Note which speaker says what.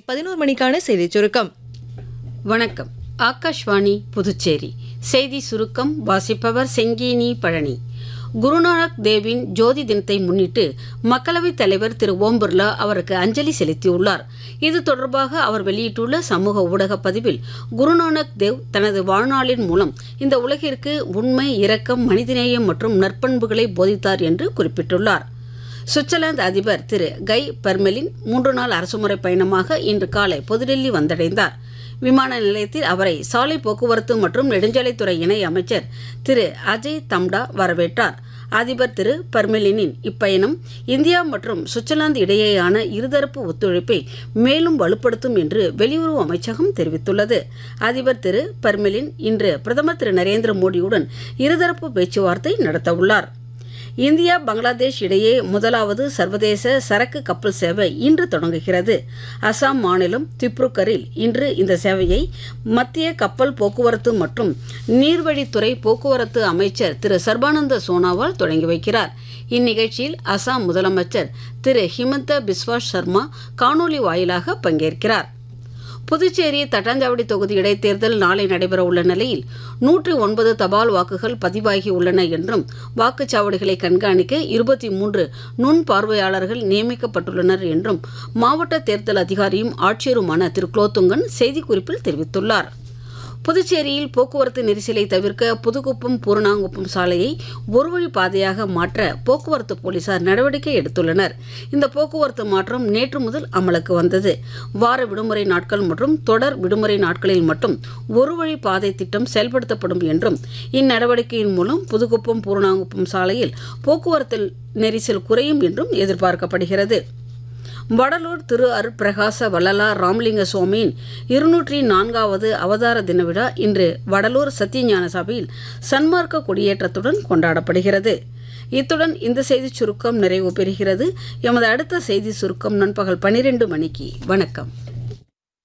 Speaker 1: பதினோரு மணிக்கான செய்திச் சுருக்கம்
Speaker 2: வணக்கம் ஆகாஷ்வாணி புதுச்சேரி செய்தி சுருக்கம் வாசிப்பவர் செங்கீனி பழனி குருநானக் தேவின் ஜோதி தினத்தை முன்னிட்டு மக்களவைத் தலைவர் திரு ஓம் பிர்லா அவருக்கு அஞ்சலி செலுத்தியுள்ளார் இது தொடர்பாக அவர் வெளியிட்டுள்ள சமூக ஊடக பதிவில் குருநானக் தேவ் தனது வாழ்நாளின் மூலம் இந்த உலகிற்கு உண்மை இரக்கம் மனிதநேயம் மற்றும் நற்பண்புகளை போதித்தார் என்று குறிப்பிட்டுள்ளார் சுவிட்சர்லாந்து அதிபர் திரு கை பர்மெலின் மூன்று நாள் அரசுமுறை பயணமாக இன்று காலை புதுடெல்லி வந்தடைந்தார் விமான நிலையத்தில் அவரை சாலை போக்குவரத்து மற்றும் நெடுஞ்சாலைத்துறை இணை அமைச்சர் திரு அஜய் தம்டா வரவேற்றார் அதிபர் திரு பர்மெலினின் இப்பயணம் இந்தியா மற்றும் சுவிட்சர்லாந்து இடையேயான இருதரப்பு ஒத்துழைப்பை மேலும் வலுப்படுத்தும் என்று வெளியுறவு அமைச்சகம் தெரிவித்துள்ளது அதிபர் திரு பர்மெலின் இன்று பிரதமர் திரு நரேந்திர மோடியுடன் இருதரப்பு பேச்சுவார்த்தை நடத்தவுள்ளார் இந்தியா பங்களாதேஷ் இடையே முதலாவது சர்வதேச சரக்கு கப்பல் சேவை இன்று தொடங்குகிறது அசாம் மாநிலம் திப்ருகரில் இன்று இந்த சேவையை மத்திய கப்பல் போக்குவரத்து மற்றும் நீர்வழித்துறை போக்குவரத்து அமைச்சர் திரு சர்பானந்த சோனாவால் தொடங்கி வைக்கிறார் இந்நிகழ்ச்சியில் அசாம் முதலமைச்சர் திரு ஹிமந்த பிஸ்வா சர்மா காணொலி வாயிலாக பங்கேற்கிறார் புதுச்சேரி தட்டாஞ்சாவடி தொகுதி இடைத்தேர்தல் நாளை நடைபெற உள்ள நிலையில் நூற்றி ஒன்பது தபால் வாக்குகள் பதிவாகி உள்ளன என்றும் வாக்குச்சாவடிகளை கண்காணிக்க இருபத்தி மூன்று நுண் பார்வையாளர்கள் நியமிக்கப்பட்டுள்ளனர் என்றும் மாவட்ட தேர்தல் அதிகாரியும் ஆட்சியருமான திரு குலோத்துங்கன் செய்திக்குறிப்பில் தெரிவித்துள்ளார் புதுச்சேரியில் போக்குவரத்து நெரிசலை தவிர்க்க புதுக்குப்பம் பூரணாங்குப்பம் சாலையை ஒருவழி பாதையாக மாற்ற போக்குவரத்து போலீசார் நடவடிக்கை எடுத்துள்ளனர் இந்த போக்குவரத்து மாற்றம் நேற்று முதல் அமலுக்கு வந்தது வார விடுமுறை நாட்கள் மற்றும் தொடர் விடுமுறை நாட்களில் மட்டும் ஒரு வழி பாதை திட்டம் செயல்படுத்தப்படும் என்றும் இந்நடவடிக்கையின் மூலம் புதுக்குப்பம் பூரணாங்குப்பம் சாலையில் போக்குவரத்து நெரிசல் குறையும் என்றும் எதிர்பார்க்கப்படுகிறது வடலூர் திரு அருட்பிரகாச வள்ளலார் ராமலிங்க சுவாமியின் இருநூற்றி நான்காவது அவதார தின விழா இன்று வடலூர் சத்தியஞான சபையில் சன்மார்க்க கொடியேற்றத்துடன் கொண்டாடப்படுகிறது இத்துடன் இந்த செய்திச் சுருக்கம் நிறைவு பெறுகிறது எமது அடுத்த செய்தி சுருக்கம் நண்பகல் பனிரெண்டு மணிக்கு வணக்கம்